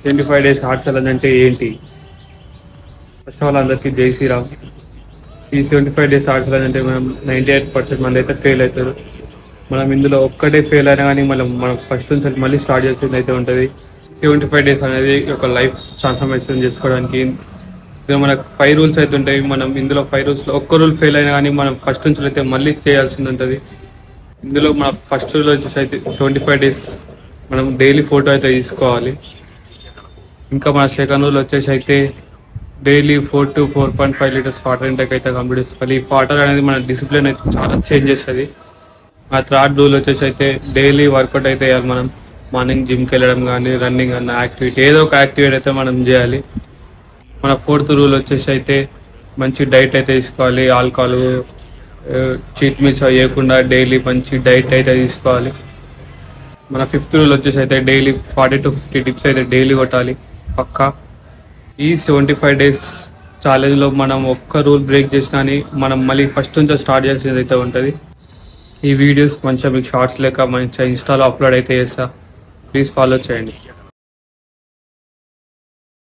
twenty five days heart challenge అంటే ఏంటి first of all అందరికీ జై శ్రీరామ్ ఈ seventy five days heart challenge అంటే మనం నైంటీ ఎయిట్ పర్సెంట్ మంది అయితే ఫెయిల్ అవుతారు మనం ఇందులో ఒక్కటే ఫెయిల్ అయినా కానీ మనం మనం ఫస్ట్ నుంచి మళ్ళీ స్టార్ట్ చేసేది అయితే ఉంటుంది సెవెంటీ ఫైవ్ డేస్ అనేది ఒక లైఫ్ ట్రాన్స్ఫర్మేషన్ చేసుకోవడానికి ఇందులో మనకు ఫైవ్ రూల్స్ అయితే ఉంటాయి మనం ఇందులో ఫైవ్ రూల్స్ లో ఒక్క రూల్ ఫెయిల్ అయినా కానీ మనం ఫస్ట్ నుంచి అయితే మళ్ళీ చేయాల్సింది ఉంటుంది ఇందులో మన ఫస్ట్ రూల్ వచ్చేసి అయితే సెవెంటీ ఫైవ్ డేస్ మనం డైలీ ఫోటో అయితే తీసుకోవాలి ఇంకా మన సెకండ్ రూల్ వచ్చేసి అయితే daily four to four point five litres water intake అయితే కంప్లీట్ చేసుకోవాలి ఈ వాటర్ అనేది మన డిసిప్లిన్ అయితే చాలా చేంజ్ చేస్తుంది ఆ థర్డ్ రూల్ వచ్చేసి అయితే డైలీ వర్కౌట్ అయితే చేయాలి మనం మార్నింగ్ జిమ్కి వెళ్ళడం కానీ రన్నింగ్ అన్న యాక్టివిటీ ఏదో ఒక యాక్టివిటీ అయితే మనం చేయాలి మన ఫోర్త్ రూల్ వచ్చేసి అయితే మంచి డైట్ అయితే తీసుకోవాలి ఆల్కహాల్ చీట్ మీల్స్ చేయకుండా డైలీ మంచి డైట్ అయితే తీసుకోవాలి మన ఫిఫ్త్ రూల్ వచ్చేసి అయితే daily forty to fifty dips అయితే డైలీ కొట్టాలి పక్కా ఈ సెవెంటీ ఫైవ్ డేస్ ఛాలెంజ్ లో మనం ఒక్క రూల్ బ్రేక్ చేసినా అని మనం మళ్ళీ ఫస్ట్ నుంచి స్టార్ట్ చేసేది అయితే ఉంటుంది ఈ వీడియోస్ మంచిగా మీకు షార్ట్స్ లేక మంచిగా ఇన్స్టాలో అప్లోడ్ అయితే చేస్తా ప్లీజ్ ఫాలో చేయండి